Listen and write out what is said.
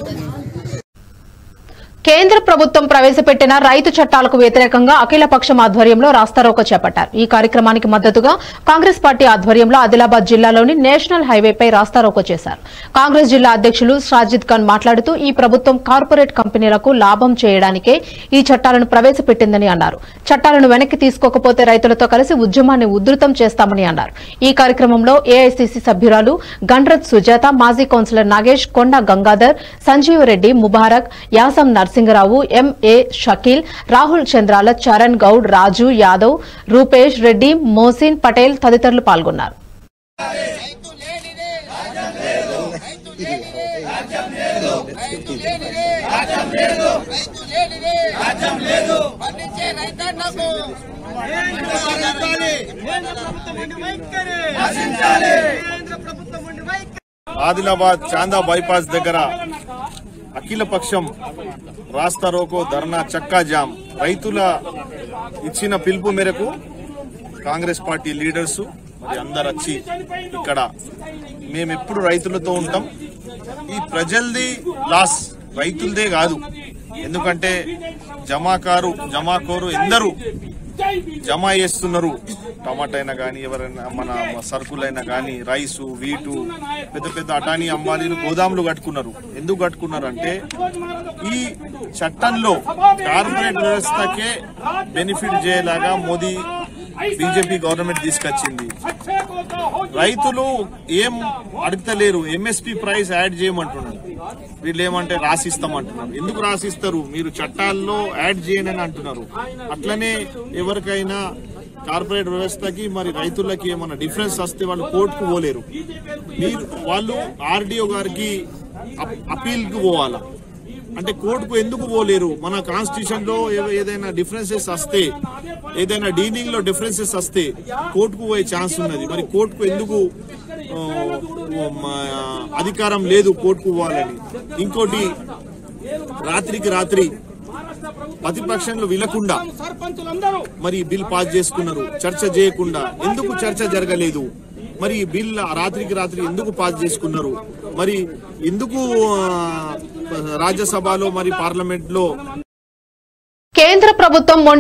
కేంద్ర ప్రభుత్వం ప్రవేశపెట్టిన రైతు చట్టాలకు వ్యతిరేకంగా అఖిలపక్షం ఆధ్వర్యంలో రాస్తారోకో చేపట్టారు ఈ కార్యక్రమానికి మద్దతుగా కాంగ్రెస్ పార్టీ ఆధ్వర్యంలో ఆదిలాబాద్ జిల్లాలోని నేషనల్ హైవేపై రాస్తారోకో చేశారు కాంగ్రెస్ జిల్లా అధ్యక్షులు సాజిద్ ఖాన్ మాట్లాడుతూ ఈ ప్రభుత్వం కార్పొరేట్ కంపెనీలకు లాభం చేయడానికే ఈ చట్టాలను ప్రవేశపెట్టిందని అన్నారు చట్టాలను వెనక్కి తీసుకోకపోతే రైతులతో కలిసి ఉద్యమాన్ని ఉధృతం చేస్తామని అన్నారు ఈ కార్యక్రమంలో ఏఐసీసీ సభ్యురాలు గండ్రత్ సుజాత మాజీ కౌన్సిలర్ నాగేష్ కొండ గంగాధర్ సంజీవరెడ్డి ముబారక్ యాసం నరసింగరావు ఎంఏ షకీల్ రాహుల్ చంద్రాల చరణ్ గౌడ్ రాజు యాదవ్ రూపేష్ రెడ్డి మోసిన్ పటేల్ తదితరులు పాల్గొన్నారు రైతు లేనిదే రాజ్యం లేదు రైతు లేనిదే రాజ్యం లేదు రైతు లేనిదే రాజ్యం లేదు రైతు లేనిదే రాజ్యం లేదు పండించే రైతన్నకు ఆదిలాబాద్ చాందా బైపాస్ దగ్గర అఖిల పక్షం రాస్తా రోకో ధర్నా చక్కా జామ్ రైతుల ఇచ్చిన పిలుపు మేరకు కాంగ్రెస్ పార్టీ లీడర్స్ మరి అందరు వచ్చి ఇక్కడ మేము ఎప్పుడు రైతులతో ఉంటాం ఈ ప్రజలది లాస్ రైతులదే కాదు ఎందుకంటే జమాకారు జమాకోరు ఎందరూ జమ చేస్తున్నారు టమాటా అయినా కానీ ఎవరైనా మన సరుకులైనా కానీ రైసు వీటు పెద్ద పెద్ద అటానీ అంబానీలు గోదాములు కట్టుకున్నారు ఎందుకు కట్టుకున్నారు అంటే ఈ చట్టంలో కార్పొరేట్ వ్యవస్థకే బెనిఫిట్ చేయలాగా మోదీ బీజేపీ గవర్నమెంట్ తీసుకొచ్చింది రైతులు ఏం అడుగుతలేరు ఎంఎస్పి ప్రైస్ యాడ్ చేయమంటున్నారు వీళ్ళు ఏమంటే రాసిస్తామంటున్నారు ఎందుకు రాసిస్తారు మీరు చట్టాల్లో యాడ్ చేయనని అంటున్నారు అట్లనే ఎవరికైనా కార్పొరేట్ వ్యవస్థకి మరి రైతులకి ఏమైనా డిఫరెన్స్ వస్తే వాళ్ళు కోర్టుకు పోలేరు మీరు వాళ్ళు ఆర్డీఓ గారికి అపీల్ కు పోవాలా అంటే కోర్టుకు ఎందుకు పోలేరు మన కాన్స్టిట్యూషన్ లో ఏ- ఏదైనా డిఫరెన్సెస్ వస్తే ఏదైనా డీలింగ్ లో డిఫరెన్సెస్ వస్తే కోర్టుకు పోయే ఛాన్స్ ఉన్నది మరి కోర్టుకు ఎందుకు ఆ, మా అధికారం లేదు కోర్టుకు పోవాలని ఇంకోటి రాత్రికి రాత్రి ప్రతిపక్షంలో విలకుండా మరి ఈ బిల్ పాస్ చేసుకున్నారు చర్చ చేయకుండా ఎందుకు చర్చ జరగలేదు మరి ఈ బిల్ రాత్రికి రాత్రి ఎందుకు పాస్ చేసుకున్నారు మరి ఎందుకు ఆ, రాజ్యసభలో మరి పార్లమెంట్ లో కేంద్ర ప్రభుత్వం మొండి